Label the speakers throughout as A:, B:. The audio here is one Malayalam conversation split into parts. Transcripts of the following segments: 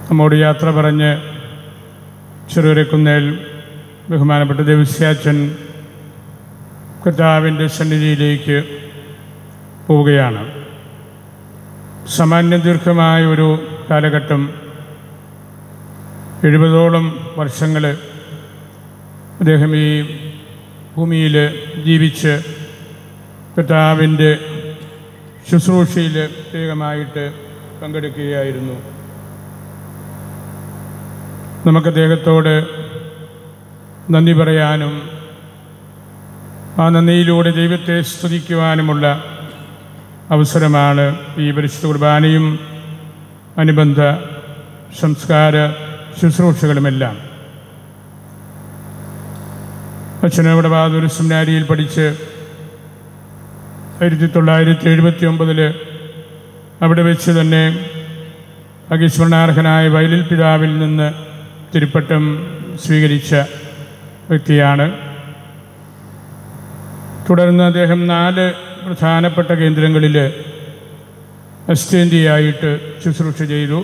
A: നമ്മോട് യാത്ര പറഞ്ഞ് ചെറുകുരക്കുന്നേൽ ബഹുമാനപ്പെട്ട ദേവസ്യാച്ചൻ കർത്താവിൻ്റെ സന്നിധിയിലേക്ക് പോവുകയാണ് സാമാന്യ ദീർഘമായ ഒരു കാലഘട്ടം എഴുപതോളം വർഷങ്ങൾ അദ്ദേഹം ഈ ഭൂമിയിൽ ജീവിച്ച് കർത്താവിൻ്റെ ശുശ്രൂഷയിൽ പ്രത്യേകമായിട്ട് പങ്കെടുക്കുകയായിരുന്നു നമുക്ക് അദ്ദേഹത്തോട് നന്ദി പറയാനും ആ നന്ദിയിലൂടെ ദൈവത്തെ സ്തുതിക്കുവാനുമുള്ള അവസരമാണ് ഈ പരിശുദ്ധ കുർബാനയും അനുബന്ധ സംസ്കാര ശുശ്രൂഷകളുമെല്ലാം അച്ഛനവിടെ ബാദൂർ സെമിനാരിയിൽ പഠിച്ച് ആയിരത്തി തൊള്ളായിരത്തി എഴുപത്തി ഒമ്പതിൽ അവിടെ വെച്ച് തന്നെ അകിസ്മരണാർഹനായ വയലിൽ പിതാവിൽ നിന്ന് തിരുപ്പട്ടം സ്വീകരിച്ച വ്യക്തിയാണ് തുടർന്ന് അദ്ദേഹം നാല് പ്രധാനപ്പെട്ട കേന്ദ്രങ്ങളിൽ അസ്റ്റേന്തിയായിട്ട് ശുശ്രൂഷ ചെയ്തു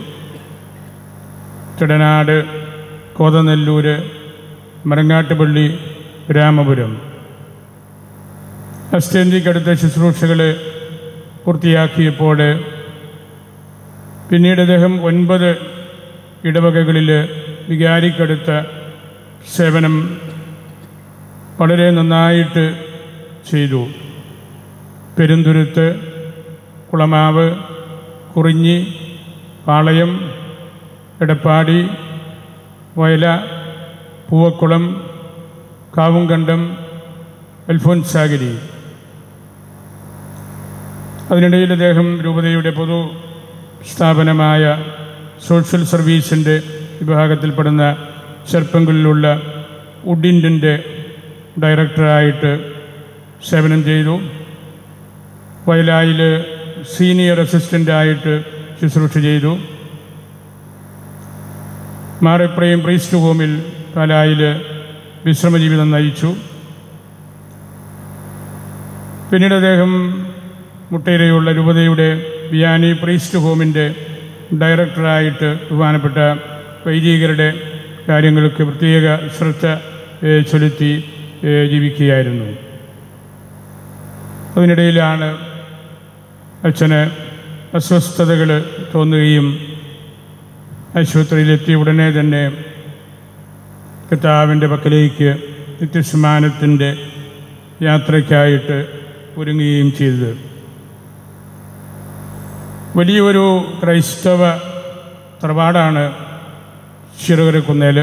A: തിടനാട് കോതനെല്ലൂർ മരങ്ങാട്ടുപള്ളി രാമപുരം അസ്റ്റേന്തിക്കടുത്ത ശുശ്രൂഷകൾ പൂർത്തിയാക്കിയപ്പോൾ പിന്നീട് അദ്ദേഹം ഒൻപത് ഇടവകകളിൽ വികാരിക്കടുത്ത സേവനം വളരെ നന്നായിട്ട് ചെയ്തു പെരുന്തുരുത്ത് കുളമാവ് കുറിഞ്ഞി പാളയം എടപ്പാടി വയല പൂവക്കുളം കാവുംകണ്ടം അൽഫോൻസാഗിരി അതിനിടയിൽ അദ്ദേഹം രൂപതയുടെ പൊതു സ്ഥാപനമായ സോഷ്യൽ സർവീസിൻ്റെ വിഭാഗത്തിൽപ്പെടുന്ന ചെർപ്പങ്കുലിലുള്ള ഉഡിൻഡിൻ്റെ ഡയറക്ടറായിട്ട് സേവനം ചെയ്തു വയലായിൽ സീനിയർ അസിസ്റ്റൻ്റായിട്ട് ശുശ്രൂഷ ചെയ്തു മാറിപ്രയും പ്രീസ്റ്റ് ഹോമിൽ പാലായിൽ വിശ്രമജീവിതം നയിച്ചു പിന്നീട് അദ്ദേഹം മുട്ടയിലെയുള്ള രൂപതയുടെ വിയാനി പ്രീസ്റ്റ് ഹോമിൻ്റെ ഡയറക്ടറായിട്ട് ബഹുമാനപ്പെട്ട വൈദികരുടെ കാര്യങ്ങൾക്ക് പ്രത്യേക ശ്രദ്ധ ഏഹ്, ചെലുത്തി ഏഹ്, ജീവിക്കുകയായിരുന്നു അതിനിടയിലാണ് അച്ഛന് അസ്വസ്ഥതകൾ തോന്നുകയും ആശുപത്രിയിലെത്തിയ ഉടനെ തന്നെ കർത്താവിൻ്റെ പക്കലേക്ക് നിത്യസമാനത്തിൻ്റെ യാത്രയ്ക്കായിട്ട് ഒരുങ്ങുകയും ചെയ്തത് വലിയൊരു ക്രൈസ്തവ തറവാടാണ് ചിറകരക്കുന്നേൽ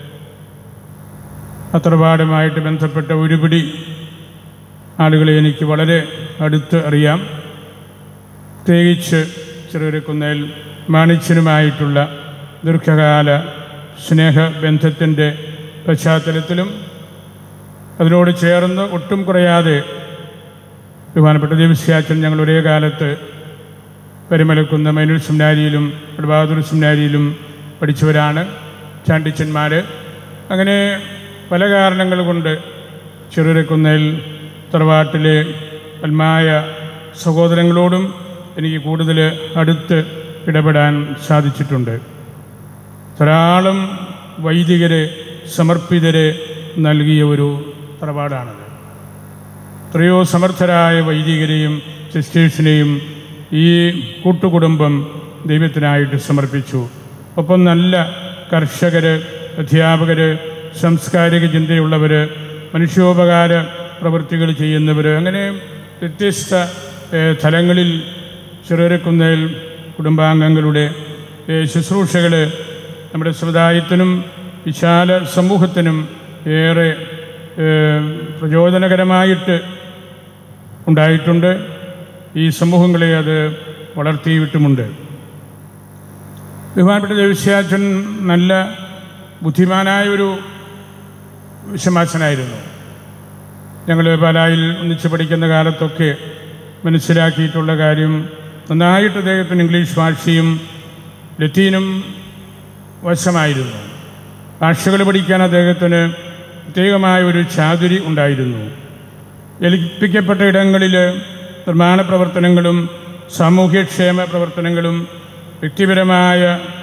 A: ആ തറവാടുമായിട്ട് ബന്ധപ്പെട്ട ഒരുപിടി ആളുകളെ എനിക്ക് വളരെ അടുത്ത് അറിയാം പ്രത്യേകിച്ച് ചെറുകുരക്കുന്നേൽ മാണിച്ചനുമായിട്ടുള്ള ദീർഘകാല സ്നേഹബന്ധത്തിൻ്റെ പശ്ചാത്തലത്തിലും അതിനോട് ചേർന്ന് ഒട്ടും കുറയാതെ ബഹുമാനപ്പെട്ട ദേവസ്യാച്ചൻ ഞങ്ങൾ ഒരേ കാലത്ത് പരിമലക്കുന്ന മൈനൂർ സെമിനാരിയിലും ബഹാദൂർ സെമിനാരിയിലും പഠിച്ചവരാണ് ചാണ്ടിച്ചന്മാർ അങ്ങനെ പല കാരണങ്ങൾ കൊണ്ട് ചെറുരക്കുന്നേൽ തറവാട്ടിലെ അൽമായ സഹോദരങ്ങളോടും എനിക്ക് കൂടുതൽ അടുത്ത് ഇടപെടാൻ സാധിച്ചിട്ടുണ്ട് ധാരാളം വൈദികരെ സമർപ്പിതരെ നൽകിയ ഒരു തറവാടാണത് എത്രയോ സമർത്ഥരായ വൈദികരെയും സിസ്റ്റേഴ്സിനെയും ഈ കൂട്ടുകുടുംബം ദൈവത്തിനായിട്ട് സമർപ്പിച്ചു ഒപ്പം നല്ല കർഷകർ അധ്യാപകർ സാംസ്കാരിക ചിന്തയുള്ളവർ മനുഷ്യോപകാര പ്രവൃത്തികൾ ചെയ്യുന്നവർ അങ്ങനെ വ്യത്യസ്ത ഏഹ്, തലങ്ങളിൽ ചെറുകുന്നേൽ കുടുംബാംഗങ്ങളുടെ ഏഹ്, ശുശ്രൂഷകൾ നമ്മുടെ സമുദായത്തിനും വിശാല സമൂഹത്തിനും ഏറെ ഏഹ്, പ്രചോദനകരമായിട്ട് ഉണ്ടായിട്ടുണ്ട് ഈ സമൂഹങ്ങളെ അത് വളർത്തിയിട്ടുമുണ്ട് ബഹുമാനപ്പെട്ട ദേവസ്യാച്ചൻ നല്ല ബുദ്ധിമാനായ ഒരു വിഷമാച്ചനായിരുന്നു ഞങ്ങൾ പാലായിൽ ഒന്നിച്ച് പഠിക്കുന്ന കാലത്തൊക്കെ മനസ്സിലാക്കിയിട്ടുള്ള കാര്യം നന്നായിട്ട് അദ്ദേഹത്തിന് ഇംഗ്ലീഷ് ഭാഷയും ലത്തീനും വശമായിരുന്നു ഭാഷകൾ പഠിക്കാൻ അദ്ദേഹത്തിന് പ്രത്യേകമായ ഒരു ചാതുരി ഉണ്ടായിരുന്നു ഏൽപ്പിക്കപ്പെട്ട ഇടങ്ങളിൽ നിർമ്മാണ പ്രവർത്തനങ്ങളും സാമൂഹ്യക്ഷേമ പ്രവർത്തനങ്ങളും വ്യക്തിപരമായ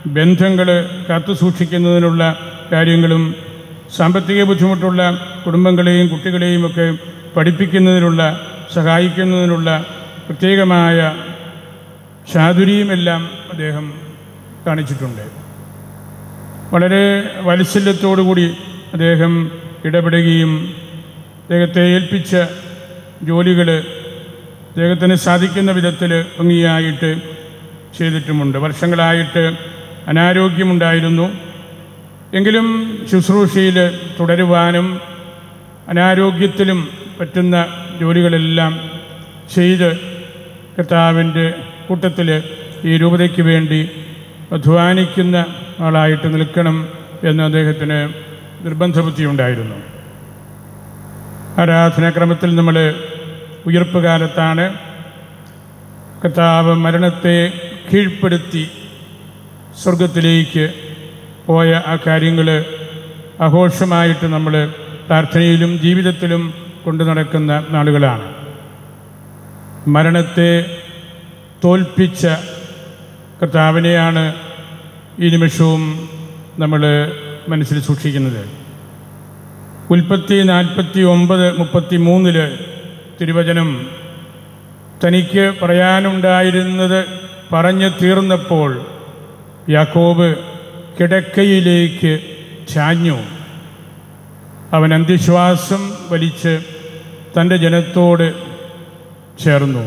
A: ബന്ധങ്ങൾ കാത്തു സൂക്ഷിക്കുന്നതിനുള്ള കാര്യങ്ങളും സാമ്പത്തിക ബുദ്ധിമുട്ടുള്ള കുടുംബങ്ങളെയും കുട്ടികളെയും ഒക്കെ പഠിപ്പിക്കുന്നതിനുള്ള സഹായിക്കുന്നതിനുള്ള പ്രത്യേകമായ ചാതുരിയുമെല്ലാം അദ്ദേഹം കാണിച്ചിട്ടുണ്ട് വളരെ വാത്സല്യത്തോടുകൂടി അദ്ദേഹം ഇടപെടുകയും അദ്ദേഹത്തെ ഏൽപ്പിച്ച ജോലികൾ അദ്ദേഹത്തിന് സാധിക്കുന്ന വിധത്തിൽ ഭംഗിയായിട്ട് ചെയ്തിട്ടുമുണ്ട് വർഷങ്ങളായിട്ട് അനാരോഗ്യമുണ്ടായിരുന്നു എങ്കിലും ശുശ്രൂഷയിൽ തുടരുവാനും അനാരോഗ്യത്തിലും പറ്റുന്ന ജോലികളെല്ലാം ചെയ്ത് കർത്താവിൻ്റെ കൂട്ടത്തിൽ ഈ രൂപതയ്ക്ക് വേണ്ടി അധ്വാനിക്കുന്ന ആളായിട്ട് നിൽക്കണം എന്ന് അദ്ദേഹത്തിന് നിർബന്ധബുദ്ധിയുണ്ടായിരുന്നു ആരാധനാക്രമത്തിൽ നമ്മൾ ഉയർപ്പ് കാലത്താണ് കർത്താവ് മരണത്തെ കീഴ്പ്പെടുത്തി സ്വർഗത്തിലേക്ക് പോയ ആ കാര്യങ്ങൾ ആഘോഷമായിട്ട് നമ്മൾ പ്രാർത്ഥനയിലും ജീവിതത്തിലും കൊണ്ടു നടക്കുന്ന നാളുകളാണ് മരണത്തെ തോൽപ്പിച്ച കർത്താവിനെയാണ് ഈ നിമിഷവും നമ്മൾ മനസ്സിൽ സൂക്ഷിക്കുന്നത് ഉൽപ്പത്തി നാൽപ്പത്തി ഒമ്പത് മുപ്പത്തി മൂന്നില് തിരുവചനം തനിക്ക് പറയാനുണ്ടായിരുന്നത് പറഞ്ഞു തീർന്നപ്പോൾ യാക്കോബ് കിടക്കയിലേക്ക് ചാഞ്ഞു അവൻ അന്ത്യശ്വാസം വലിച്ച് തൻ്റെ ജനത്തോട് ചേർന്നു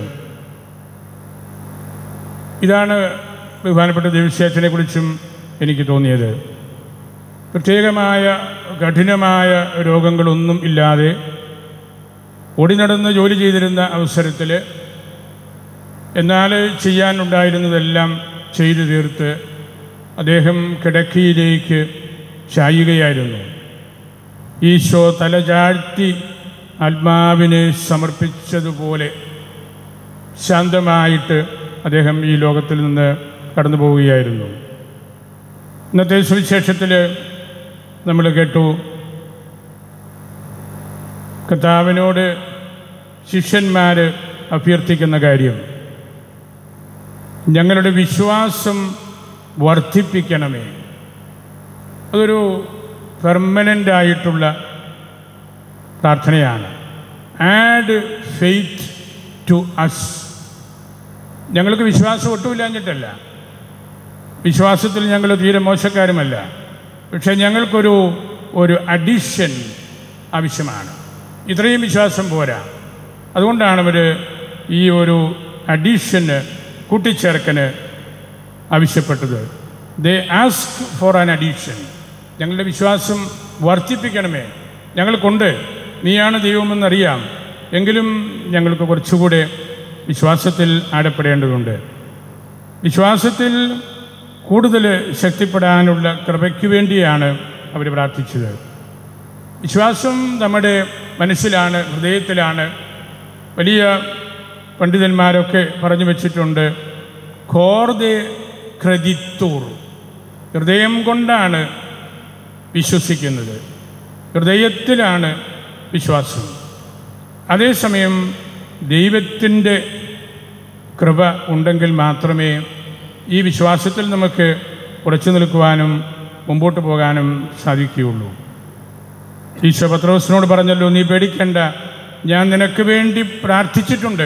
A: ഇതാണ് ബഹുമാനപ്പെട്ട ദേവസ്യാച്ചനെ കുറിച്ചും എനിക്ക് തോന്നിയത് പ്രത്യേകമായ കഠിനമായ രോഗങ്ങളൊന്നും ഇല്ലാതെ ഓടി നടന്ന് ജോലി ചെയ്തിരുന്ന അവസരത്തിൽ എന്നാൽ ചെയ്യാനുണ്ടായിരുന്നതെല്ലാം ചെയ്തു തീർത്ത് അദ്ദേഹം കിടക്കയിലേക്ക് ചായുകയായിരുന്നു ഈശോ തലചാഴ്ത്തി ആത്മാവിനെ സമർപ്പിച്ചതുപോലെ ശാന്തമായിട്ട് അദ്ദേഹം ഈ ലോകത്തിൽ നിന്ന് കടന്നു പോവുകയായിരുന്നു ഇന്നത്തെ സുവിശേഷത്തിൽ നമ്മൾ കേട്ടു കർത്താവിനോട് ശിഷ്യന്മാർ അഭ്യർത്ഥിക്കുന്ന കാര്യം ഞങ്ങളുടെ വിശ്വാസം വർദ്ധിപ്പിക്കണമേ അതൊരു പെർമനൻ്റ് ആയിട്ടുള്ള പ്രാർത്ഥനയാണ് ആഡ് ഫെയ്ത്ത് ടു അസ് ഞങ്ങൾക്ക് വിശ്വാസം ഒട്ടുമില്ലാഞ്ഞിട്ടല്ല വിശ്വാസത്തിൽ ഞങ്ങൾ തീരെ മോശക്കാരുമല്ല പക്ഷേ ഞങ്ങൾക്കൊരു ഒരു അഡിഷൻ ആവശ്യമാണ് ഇത്രയും വിശ്വാസം പോരാ അതുകൊണ്ടാണ് അവർ ഈ ഒരു അഡീഷന് കൂട്ടിച്ചേർക്കന് ആവശ്യപ്പെട്ടത് they ask for an addition ഞങ്ങളുടെ വിശ്വാസം വർദ്ധിപ്പിക്കണമേ ഞങ്ങൾക്കുണ്ട് നീയാണ് ദൈവമെന്നറിയാം എങ്കിലും ഞങ്ങൾക്ക് കുറച്ചുകൂടെ വിശ്വാസത്തിൽ ആടപ്പെടേണ്ടതുണ്ട് വിശ്വാസത്തിൽ കൂടുതൽ ശക്തിപ്പെടാനുള്ള കൃപയ്ക്ക് വേണ്ടിയാണ് അവർ പ്രാർത്ഥിച്ചത് വിശ്വാസം നമ്മുടെ മനസ്സിലാണ് ഹൃദയത്തിലാണ് വലിയ പണ്ഡിതന്മാരൊക്കെ പറഞ്ഞു വച്ചിട്ടുണ്ട് കോർദെ ക്രതിത്തൂർ ഹൃദയം കൊണ്ടാണ് വിശ്വസിക്കുന്നത് ഹൃദയത്തിലാണ് വിശ്വാസം അതേസമയം ദൈവത്തിൻ്റെ കൃപ ഉണ്ടെങ്കിൽ മാത്രമേ ഈ വിശ്വാസത്തിൽ നമുക്ക് ഉറച്ചു നിൽക്കുവാനും മുമ്പോട്ട് പോകാനും സാധിക്കുകയുള്ളൂ ഈശോ പത്രോസിനോട് പറഞ്ഞല്ലോ നീ പേടിക്കണ്ട ഞാൻ നിനക്ക് വേണ്ടി പ്രാർത്ഥിച്ചിട്ടുണ്ട്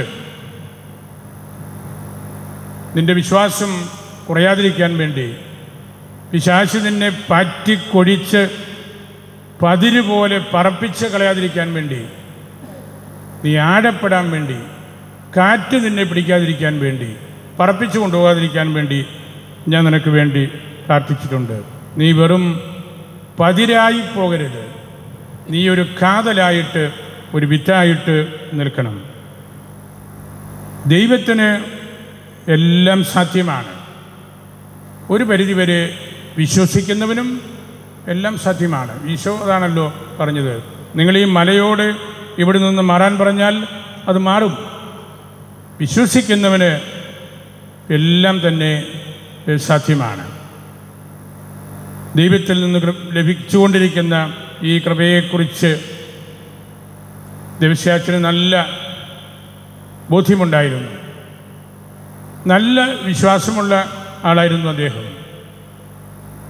A: നിന്റെ വിശ്വാസം കുറയാതിരിക്കാൻ വേണ്ടി പിശാശ് നിന്നെ പാറ്റിക്കൊഴിച്ച് പതിര് പോലെ പറപ്പിച്ച് കളയാതിരിക്കാൻ വേണ്ടി നീ ആടപ്പെടാൻ വേണ്ടി കാറ്റ് നിന്നെ പിടിക്കാതിരിക്കാൻ വേണ്ടി പറപ്പിച്ചു കൊണ്ടുപോകാതിരിക്കാൻ വേണ്ടി ഞാൻ നിനക്ക് വേണ്ടി പ്രാർത്ഥിച്ചിട്ടുണ്ട് നീ വെറും പതിരായി പോകരുത് നീ ഒരു കാതലായിട്ട് ഒരു വിത്തായിട്ട് നിൽക്കണം ദൈവത്തിന് എല്ലാം സാധ്യമാണ് ഒരു പരിധിവരെ വിശ്വസിക്കുന്നവനും എല്ലാം സാധ്യമാണ് ഈശോ അതാണല്ലോ പറഞ്ഞത് നിങ്ങൾ ഈ മലയോട് ഇവിടെ നിന്ന് മാറാൻ പറഞ്ഞാൽ അത് മാറും വിശ്വസിക്കുന്നവന് എല്ലാം തന്നെ ഏഹ്, സാധ്യമാണ് ദൈവത്തിൽ നിന്ന് കൃ- ലഭിച്ചുകൊണ്ടിരിക്കുന്ന ഈ കൃപയെക്കുറിച്ച് ദേവസ്യാച്ചന് നല്ല ബോധ്യമുണ്ടായിരുന്നു നല്ല വിശ്വാസമുള്ള ആളായിരുന്നു അദ്ദേഹം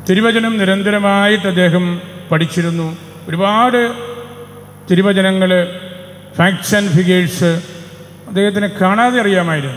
A: തിരുവചനം നിരന്തരമായിട്ട് അദ്ദേഹം പഠിച്ചിരുന്നു ഒരുപാട് തിരുവചനങ്ങൾ ഫാക്ട്സ് ആൻഡ് ഫിഗേഴ്സ് അദ്ദേഹത്തിന് കാണാതെ അറിയാമായിരുന്നു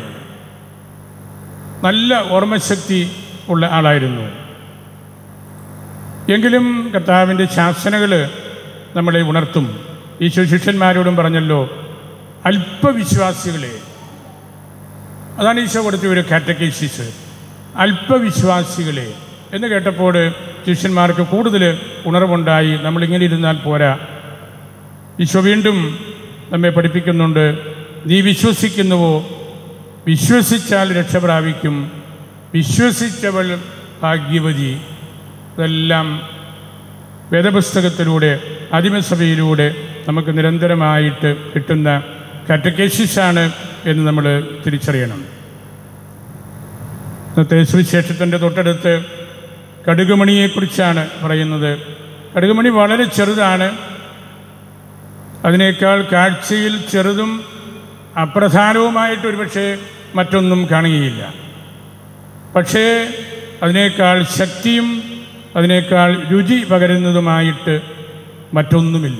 A: നല്ല ഓർമ്മശക്തി ഉള്ള ആളായിരുന്നു എങ്കിലും കർത്താവിൻ്റെ ശാസനകൾ നമ്മളെ ഉണർത്തും ഈശോ ശിഷ്യന്മാരോടും പറഞ്ഞല്ലോ അല്പവിശ്വാസികളെ അതാണ് ഈശോ കൊടുത്ത ഒരു കാറ്റക്കേസിസ് അല്പവിശ്വാസികളെ എന്ന് കേട്ടപ്പോൾ ശിഷ്യന്മാർക്ക് കൂടുതൽ ഉണർവുണ്ടായി നമ്മളിങ്ങനെ ഇരുന്നാൽ പോരാ ഈശോ വീണ്ടും നമ്മെ പഠിപ്പിക്കുന്നുണ്ട് നീ വിശ്വസിക്കുന്നുവോ വിശ്വസിച്ചാൽ രക്ഷ പ്രാപിക്കും വിശ്വസിച്ചവൾ ഭാഗ്യവതി ഇതെല്ലാം വേദപുസ്തകത്തിലൂടെ ആദിമസഭയിലൂടെ നമുക്ക് നിരന്തരമായിട്ട് കിട്ടുന്ന കാറ്റക്കേസിസാണ് എന്ന് നമ്മൾ തിരിച്ചറിയണം ഇന്നത്തെ സുവിശേഷത്തിൻ്റെ തൊട്ടടുത്ത് കടുകുമണിയെക്കുറിച്ചാണ് പറയുന്നത് കടുകുമണി വളരെ ചെറുതാണ് അതിനേക്കാൾ കാഴ്ചയിൽ ചെറുതും അപ്രധാനവുമായിട്ട് ഒരുപക്ഷെ മറ്റൊന്നും കാണുകയില്ല പക്ഷേ അതിനേക്കാൾ ശക്തിയും അതിനേക്കാൾ രുചി പകരുന്നതുമായിട്ട് മറ്റൊന്നുമില്ല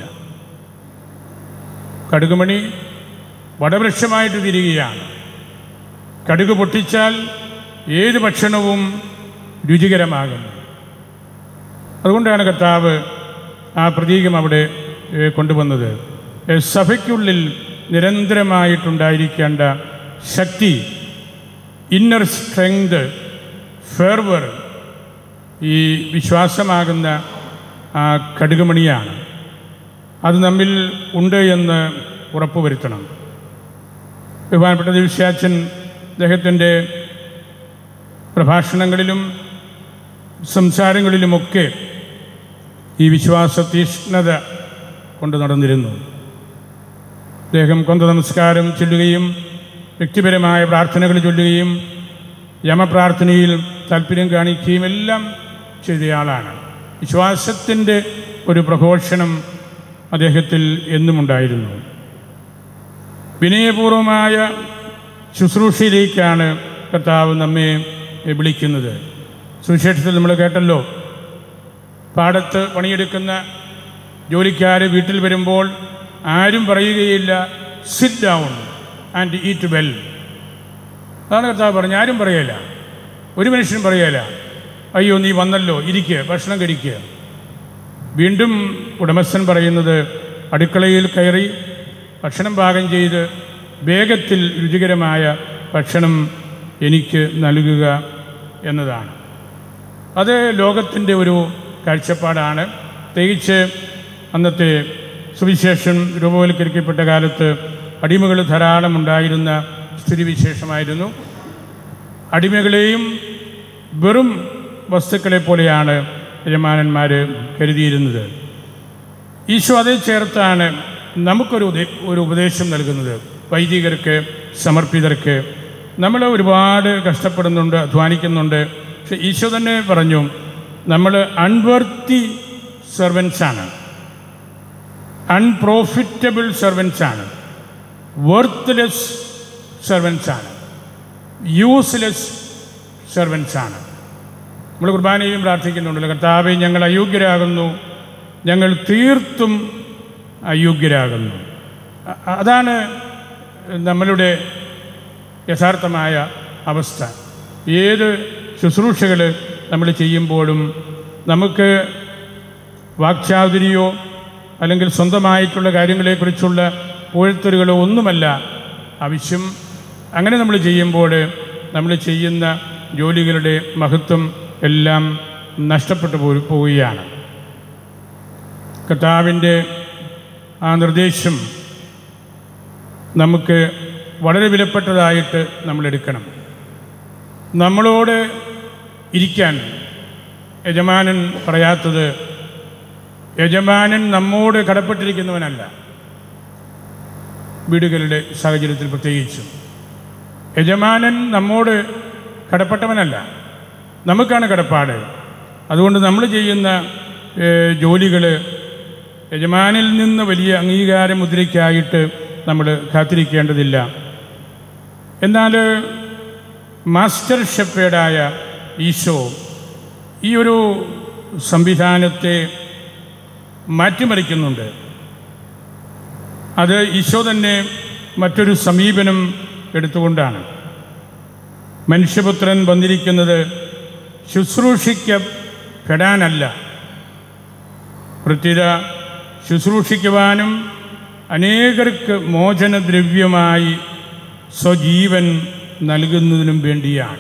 A: കടുകുമണി വടവൃക്ഷമായിട്ട് തിരികെയാണ് കടുക് പൊട്ടിച്ചാൽ ഏത് ഭക്ഷണവും രുചികരമാകുന്നു അതുകൊണ്ടാണ് കർത്താവ് ആ പ്രതീകം അവിടെ ഏ, കൊണ്ടുവന്നത് ഏ, സഭയ്ക്കുള്ളിൽ നിരന്തരമായിട്ടുണ്ടായിരിക്കേണ്ട ശക്തി ഇന്നർ സ്ട്രെങ്ത് ഫെർവർ ഈ വിശ്വാസമാകുന്ന ആ കടുകുമണിയാണ് അത് നമ്മിൽ ഉണ്ട് എന്ന് ഉറപ്പുവരുത്തണം ബഹുമാനപ്പെട്ട ദിവ്യാച്ചൻ അദ്ദേഹത്തിൻ്റെ പ്രഭാഷണങ്ങളിലും സംസാരങ്ങളിലുമൊക്കെ ഈ വിശ്വാസ തീഷ്ണത കൊണ്ട് നടന്നിരുന്നു അദ്ദേഹം കൊന്ത നമസ്കാരം ചൊല്ലുകയും വ്യക്തിപരമായ പ്രാർത്ഥനകൾ ചൊല്ലുകയും യമപ്രാർത്ഥനയിൽ താല്പര്യം കാണിക്കുകയും എല്ലാം ചെയ്തയാളാണ് വിശ്വാസത്തിൻ്റെ ഒരു പ്രഘോഷണം അദ്ദേഹത്തിൽ എന്നുമുണ്ടായിരുന്നു വിനയപൂർവമായ ശുശ്രൂഷയിലേക്കാണ് കർത്താവ് നമ്മെ വിളിക്കുന്നത് സുവിശേഷത്തിൽ നമ്മൾ കേട്ടല്ലോ പാടത്ത് പണിയെടുക്കുന്ന ജോലിക്കാർ വീട്ടിൽ വരുമ്പോൾ ആരും പറയുകയില്ല sit down and eat well അതാണ് കർത്താവ് പറഞ്ഞു ആരും പറയല ഒരു മനുഷ്യനും പറയല അയ്യോ നീ വന്നല്ലോ ഇരിക്കുക ഭക്ഷണം കഴിക്കുക വീണ്ടും ഉടമസ്ഥൻ പറയുന്നത് അടുക്കളയിൽ കയറി ഭക്ഷണം പാകം ചെയ്ത് വേഗത്തിൽ രുചികരമായ ഭക്ഷണം എനിക്ക് നൽകുക എന്നതാണ് അത് ലോകത്തിൻ്റെ ഒരു കാഴ്ചപ്പാടാണ് പ്രത്യേകിച്ച് അന്നത്തെ സുവിശേഷം രൂപവൽക്കരിക്കപ്പെട്ട കാലത്ത് അടിമകൾ ധാരാളം ഉണ്ടായിരുന്ന സ്ഥിതിവിശേഷമായിരുന്നു അടിമകളെയും വെറും വസ്തുക്കളെ പോലെയാണ് യജമാനന്മാർ കരുതിയിരുന്നത് ഈശോ അതേ ചേർത്താണ് നമുക്കൊരു ഉപദേ- ഒരു ഉപദേശം നൽകുന്നത് വൈദികർക്ക് സമർപ്പിതർക്ക് നമ്മൾ ഒരുപാട് കഷ്ടപ്പെടുന്നുണ്ട് അധ്വാനിക്കുന്നുണ്ട് പക്ഷെ ഈശോ തന്നെ പറഞ്ഞു നമ്മൾ അൺവർത്തി സെർവൻസാണ് അൺപ്രോഫിറ്റബിൾ സെർവൻസാണ് വർത്ത്ലെസ് സെർവൻസാണ് യൂസ്ലെസ് സെർവൻസാണ് നമ്മൾ കുർബാനയിലും പ്രാർത്ഥിക്കുന്നുണ്ടല്ലോ കർത്താവെ ഞങ്ങൾ അയോഗ്യരാകുന്നു ഞങ്ങൾ തീർത്തും അയോഗ്യരാകുന്നു അ- അതാണ് നമ്മളുടെ യഥാർത്ഥമായ അവസ്ഥ ഏത് ശുശ്രൂഷകൾ നമ്മൾ ചെയ്യുമ്പോഴും നമുക്ക് വാക്ചാതുരിയോ അല്ലെങ്കിൽ സ്വന്തമായിട്ടുള്ള കാര്യങ്ങളെക്കുറിച്ചുള്ള പുഴത്തലുകളോ ഒന്നുമല്ല ആവശ്യം അങ്ങനെ നമ്മൾ ചെയ്യുമ്പോൾ നമ്മൾ ചെയ്യുന്ന ജോലികളുടെ മഹത്വം എല്ലാം നഷ്ടപ്പെട്ടു പോ പോവുകയാണ് കർത്താവിൻ്റെ ആ നിർദ്ദേശം നമുക്ക് വളരെ വിലപ്പെട്ടതായിട്ട് നമ്മൾ എടുക്കണം നമ്മളോട് ഇരിക്കാൻ യജമാനൻ പറയാത്തത് യജമാനൻ നമ്മോട് കടപ്പെട്ടിരിക്കുന്നവനല്ല വീടുകളുടെ സാഹചര്യത്തിൽ പ്രത്യേകിച്ചും യജമാനൻ നമ്മോട് കടപ്പെട്ടവനല്ല നമുക്കാണ് കടപ്പാട് അതുകൊണ്ട് നമ്മൾ ചെയ്യുന്ന ജോലികൾ യജമാനിൽ നിന്ന് വലിയ അംഗീകാര മുദ്രയ്ക്കായിട്ട് നമ്മൾ കാത്തിരിക്കേണ്ടതില്ല എന്നാൽ മാസ്റ്റർ ഷെപ്പേഡായ ഈശോ ഈ ഒരു സംവിധാനത്തെ മാറ്റിമറിക്കുന്നുണ്ട് അത് ഈശോ തന്നെ മറ്റൊരു സമീപനം എടുത്തുകൊണ്ടാണ് മനുഷ്യപുത്രൻ വന്നിരിക്കുന്നത് ശുശ്രൂഷിക്കപ്പെടാനല്ല പ്രത്യുത ശുശ്രൂഷിക്കുവാനും അനേകർക്ക് മോചനദ്രവ്യമായി സ്വജീവൻ നൽകുന്നതിനും വേണ്ടിയാണ്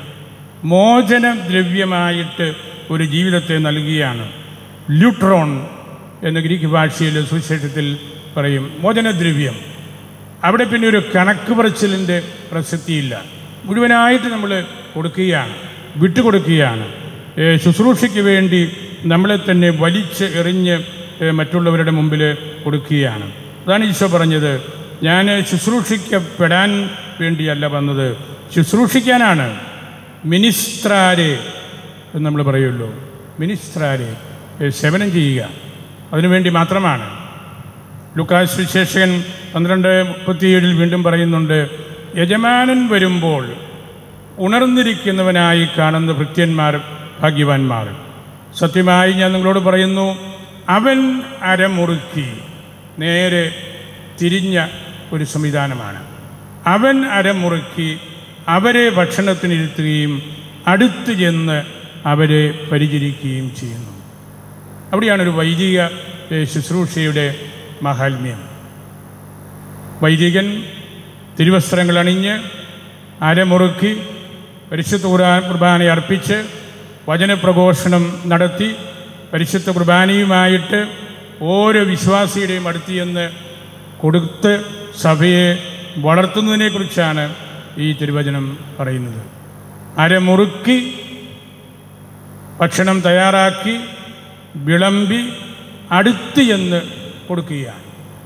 A: മോചനദ്രവ്യമായിട്ട് ഒരു ജീവിതത്തെ നൽകുകയാണ് ല്യൂട്രോൺ എന്ന ഗ്രീക്ക് ഭാഷയിൽ സുവിശേഷത്തിൽ പറയും മോചനദ്രവ്യം അവിടെ പിന്നെ ഒരു കണക്ക് പറച്ചിലിൻ്റെ പ്രസക്തിയില്ല മുഴുവനായിട്ട് നമ്മൾ കൊടുക്കുകയാണ് വിട്ടുകൊടുക്കുകയാണ് ഏ, ശുശ്രൂഷയ്ക്ക് വേണ്ടി നമ്മളെ തന്നെ വലിച്ച് എറിഞ്ഞ് ഏ, മറ്റുള്ളവരുടെ മുമ്പിൽ കൊടുക്കുകയാണ് അതാണ് ഈശോ പറഞ്ഞത് ഞാൻ ശുശ്രൂഷിക്കപ്പെടാൻ വേണ്ടിയല്ല വന്നത് ശുശ്രൂഷിക്കാനാണ് മിനിസ്ട്രാരെ എന്ന് നമ്മൾ പറയുമല്ലോ മിനിസ്ട്രാരെ ഏ, സേവനം ചെയ്യുക അതിനുവേണ്ടി മാത്രമാണ് ലുക്കാസ് വിശേഷകൻ പന്ത്രണ്ട് മുപ്പത്തിയേഴിൽ വീണ്ടും പറയുന്നുണ്ട് യജമാനൻ വരുമ്പോൾ ഉണർന്നിരിക്കുന്നവനായി കാണുന്ന ഭൃത്യന്മാർ ഭാഗ്യവാന്മാർ സത്യമായി ഞാൻ നിങ്ങളോട് പറയുന്നു അവൻ അരമുറുക്കി നേരെ തിരിഞ്ഞ ഒരു സംവിധാനമാണ് അവൻ അരമുറുക്കി അവരെ ഭക്ഷണത്തിനിരുത്തുകയും അടുത്ത് ചെന്ന് അവരെ പരിചരിക്കുകയും ചെയ്യുന്നു അവിടെയാണ് ഒരു വൈദിക ഏ, ശുശ്രൂഷയുടെ മഹാത്മ്യം വൈദികൻ തിരുവസ്ത്രങ്ങൾ അണിഞ്ഞ് അരമുറുക്കി പരിശുദ്ധ കുർബാ- കുർബാന അർപ്പിച്ച് വചനപ്രഘോഷണം നടത്തി പരിശുദ്ധ കുർബാനയുമായിട്ട് ഓരോ വിശ്വാസിയുടെയും അടുത്ത് ചെന്ന് കൊടുത്ത് സഭയെ വളർത്തുന്നതിനെക്കുറിച്ചാണ് ഈ തിരുവചനം പറയുന്നത് അരമുറുക്കി ഭക്ഷണം തയ്യാറാക്കി വിളമ്പി അടുത്ത് എന്ന് കൊടുക്കുകയാണ്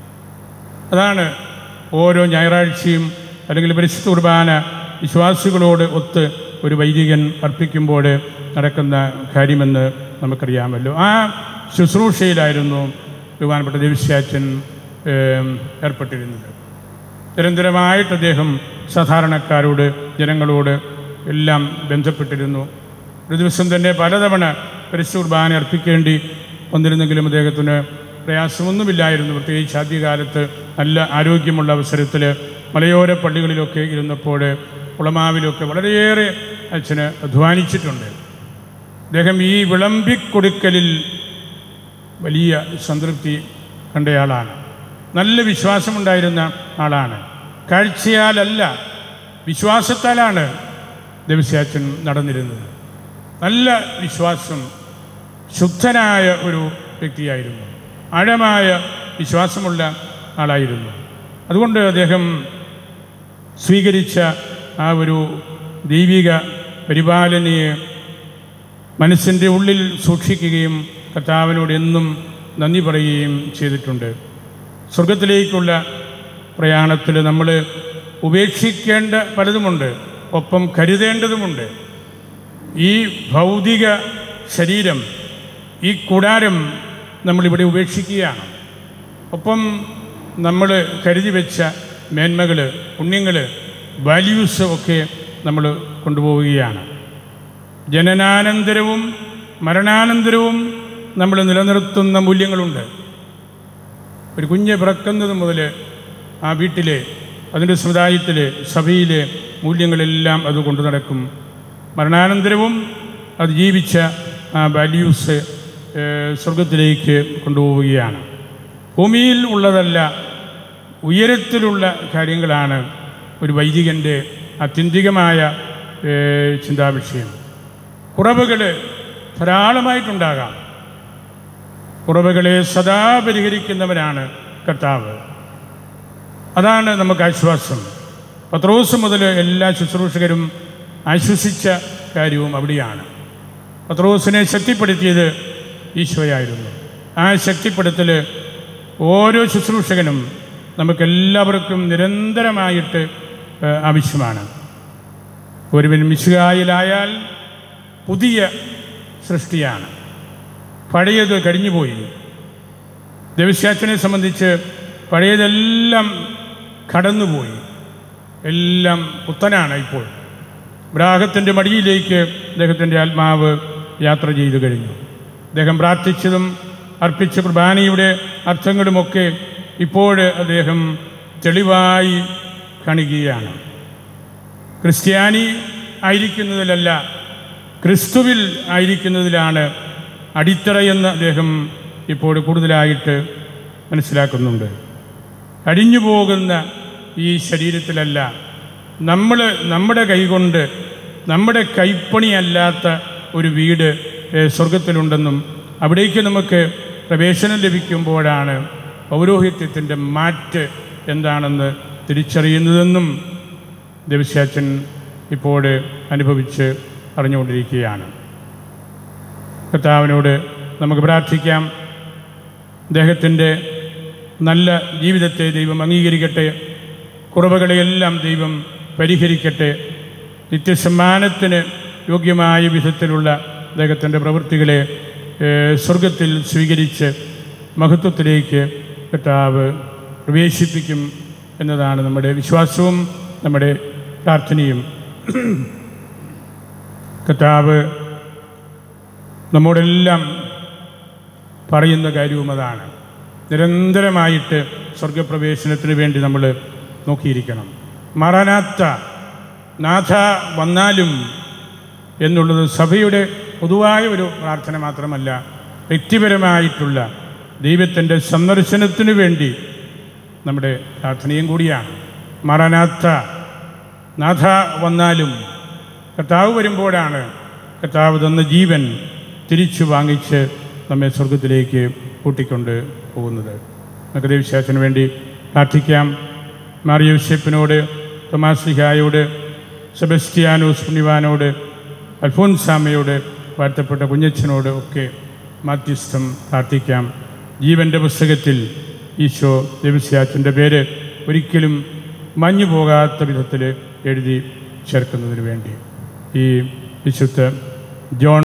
A: അതാണ് ഓരോ ഞായറാഴ്ചയും അല്ലെങ്കിൽ പരിശുദ്ധ കുർബാന വിശ്വാസികളോട് ഒത്ത് ഒരു വൈദികൻ അർപ്പിക്കുമ്പോൾ നടക്കുന്ന കാര്യമെന്ന് നമുക്കറിയാമല്ലോ ആ ശുശ്രൂഷയിലായിരുന്നു ബഹുമാനപ്പെട്ട ദേവിശ്യാച്ചൻ ഏം, ഏർപ്പെട്ടിരുന്നത് നിരന്തരമായിട്ട് അദ്ദേഹം സാധാരണക്കാരോട് ജനങ്ങളോട് എല്ലാം ബന്ധപ്പെട്ടിരുന്നു ഒരു ദിവസം തന്നെ പലതവണ പരിശുദ്ധ കുർബാന അർപ്പിക്കേണ്ടി വന്നിരുന്നെങ്കിലും അദ്ദേഹത്തിന് പ്രയാസമൊന്നുമില്ലായിരുന്നു പ്രത്യേകിച്ച് ആദ്യകാലത്ത് നല്ല ആരോഗ്യമുള്ള അവസരത്തിൽ മലയോര പള്ളികളിലൊക്കെ ഇരുന്നപ്പോൾ കുളമാവിലൊക്കെ വളരെയേറെ അച്ഛന് അധ്വാനിച്ചിട്ടുണ്ട് അദ്ദേഹം ഈ വിളമ്പിക്കൊടുക്കലിൽ വലിയ സംതൃപ്തി കണ്ടയാളാണ് നല്ല വിശ്വാസമുണ്ടായിരുന്ന ആളാണ് കാഴ്ചയാലല്ല വിശ്വാസത്താലാണ് ദേവസ്യാച്ചൻ നടന്നിരുന്നത് നല്ല വിശ്വാസം ശുദ്ധനായ ഒരു വ്യക്തിയായിരുന്നു ആഴമായ വിശ്വാസമുള്ള ആളായിരുന്നു അതുകൊണ്ട് അദ്ദേഹം സ്വീകരിച്ച ആ ഒരു ദൈവിക പരിപാലനയെ മനസ്സിൻ്റെ ഉള്ളിൽ സൂക്ഷിക്കുകയും കർത്താവിനോട് എന്നും നന്ദി പറയുകയും ചെയ്തിട്ടുണ്ട് സ്വർഗത്തിലേക്കുള്ള പ്രയാണത്തിൽ നമ്മൾ ഉപേക്ഷിക്കേണ്ട പലതുമുണ്ട് ഒപ്പം കരുതേണ്ടതുമുണ്ട് ഈ ഭൗതിക ശരീരം ഈ കൂടാരം നമ്മളിവിടെ ഉപേക്ഷിക്കുകയാണ് ഒപ്പം നമ്മൾ കരുതി വെച്ച മേന്മകൾ പുണ്യങ്ങൾ വാല്യൂസ് ഒക്കെ നമ്മൾ കൊണ്ടുപോവുകയാണ് ജനനാനന്തരവും മരണാനന്തരവും നമ്മൾ നിലനിർത്തുന്ന മൂല്യങ്ങളുണ്ട് ഒരു കുഞ്ഞ് പിറക്കുന്നത് മുതൽ ആ വീട്ടിലെ അതിൻ്റെ സമുദായത്തിലെ സഭയിലെ മൂല്യങ്ങളെല്ലാം അത് കൊണ്ടു നടക്കും മരണാനന്തരവും അത് ജീവിച്ച ആ വാല്യൂസ് ഏഹ്, സ്വർഗത്തിലേക്ക് കൊണ്ടുപോവുകയാണ് ഭൂമിയിൽ ഉള്ളതല്ല ഉയരത്തിലുള്ള കാര്യങ്ങളാണ് ഒരു വൈദികൻ്റെ ആത്യന്തികമായ ഏഹ്, ചിന്താവിഷയം കുറവുകൾ ധാരാളമായിട്ടുണ്ടാകാം കുറവുകളെ സദാ പരിഹരിക്കുന്നവനാണ് കർത്താവ് അതാണ് നമുക്ക് ആശ്വാസം പത്രോസ് മുതൽ എല്ലാ ശുശ്രൂഷകരും ആശ്വസിച്ച കാര്യവും അവിടെയാണ് പത്രോസിനെ ശക്തിപ്പെടുത്തിയത് ഈശോയായിരുന്നു ആ ശക്തിപ്പെടുത്തൽ ഓരോ ശുശ്രൂഷകനും നമുക്കെല്ലാവർക്കും നിരന്തരമായിട്ട് ഏഹ്, ആവശ്യമാണ് ഒരുവൻ മിശുകായിലായാൽ പുതിയ സൃഷ്ടിയാണ് പഴയത് കഴിഞ്ഞുപോയി ദേവസ്യാച്ചനെ സംബന്ധിച്ച് പഴയതെല്ലാം കടന്നുപോയി എല്ലാം പുത്തനാണ് ഇപ്പോൾ ബ്രാഹത്തിൻ്റെ മടിയിലേക്ക് അദ്ദേഹത്തിൻ്റെ ആത്മാവ് യാത്ര ചെയ്തു കഴിഞ്ഞു അദ്ദേഹം പ്രാർത്ഥിച്ചതും അർപ്പിച്ച കുർബാനയുടെ അർത്ഥങ്ങളുമൊക്കെ ഇപ്പോൾ അദ്ദേഹം തെളിവായി കാണുകയാണ് ക്രിസ്ത്യാനി ആയിരിക്കുന്നതിലല്ല ക്രിസ്തുവിൽ ആയിരിക്കുന്നതിലാണ് അടിത്തറയെന്ന് അദ്ദേഹം ഇപ്പോൾ കൂടുതലായിട്ട് മനസ്സിലാക്കുന്നുണ്ട് അടിഞ്ഞു പോകുന്ന ഈ ശരീരത്തിലല്ല നമ്മൾ നമ്മുടെ കൈകൊണ്ട് നമ്മുടെ കൈപ്പണിയല്ലാത്ത ഒരു വീട് ഏഹ്, സ്വർഗത്തിലുണ്ടെന്നും അവിടേക്ക് നമുക്ക് പ്രവേശനം ലഭിക്കുമ്പോഴാണ് പൗരോഹിത്യത്തിൻ്റെ മാറ്റ് എന്താണെന്ന് തിരിച്ചറിയുന്നതെന്നും ദേവസ്യാച്ചൻ ഇപ്പോൾ അനുഭവിച്ച് അറിഞ്ഞുകൊണ്ടിരിക്കുകയാണ് കർത്താവിനോട് നമുക്ക് പ്രാർത്ഥിക്കാം അദ്ദേഹത്തിൻ്റെ നല്ല ജീവിതത്തെ ദൈവം അംഗീകരിക്കട്ടെ കുറവുകളെയെല്ലാം ദൈവം പരിഹരിക്കട്ടെ നിത്യസമ്മാനത്തിന് യോഗ്യമായ വിധത്തിലുള്ള അദ്ദേഹത്തിൻ്റെ പ്രവൃത്തികളെ ഏഹ്, സ്വർഗത്തിൽ സ്വീകരിച്ച് മഹത്വത്തിലേക്ക് കർത്താവ് പ്രവേശിപ്പിക്കും എന്നതാണ് നമ്മുടെ വിശ്വാസവും നമ്മുടെ പ്രാർത്ഥനയും കർത്താവ് നമ്മോടെല്ലാം പറയുന്ന കാര്യവും അതാണ് നിരന്തരമായിട്ട് സ്വർഗപ്രവേശനത്തിന് വേണ്ടി നമ്മൾ നോക്കിയിരിക്കണം മറനാത്ത നാഥ വന്നാലും എന്നുള്ളത് സഭയുടെ പൊതുവായ ഒരു പ്രാർത്ഥന മാത്രമല്ല വ്യക്തിപരമായിട്ടുള്ള ദൈവത്തിൻ്റെ സന്ദർശനത്തിനു വേണ്ടി നമ്മുടെ പ്രാർത്ഥനയും കൂടിയാണ് മറനാത്ത നാഥ വന്നാലും കർത്താവ് വരുമ്പോഴാണ് കർത്താവ് തന്ന ജീവൻ തിരിച്ചു വാങ്ങിച്ച് നമ്മെ സ്വർഗത്തിലേക്ക് കൂട്ടിക്കൊണ്ട് പോകുന്നത് നമുക്ക് ദൈവശാസന് വേണ്ടി പ്രാർത്ഥിക്കാം മാറിയോസെപ്പിനോട് തൊമാസ്ലിഹായോട് സെബസ്റ്റിയാനോസ് പുണ്യവാനോട് അൽഫോൻസാമയോട് വാഴ്ത്തപ്പെട്ട കുഞ്ഞച്ചനോട് ഒക്കെ മാധ്യസ്ഥം പ്രാർത്ഥിക്കാം ജീവൻ്റെ പുസ്തകത്തിൽ ഈശോ ദേവസ്യാച്ചൻ്റെ പേര് ഒരിക്കലും മഞ്ഞു പോകാത്ത വിധത്തിൽ എഴുതി ചേർക്കുന്നതിന് വേണ്ടി ഈ വിശുദ്ധ ജോൺ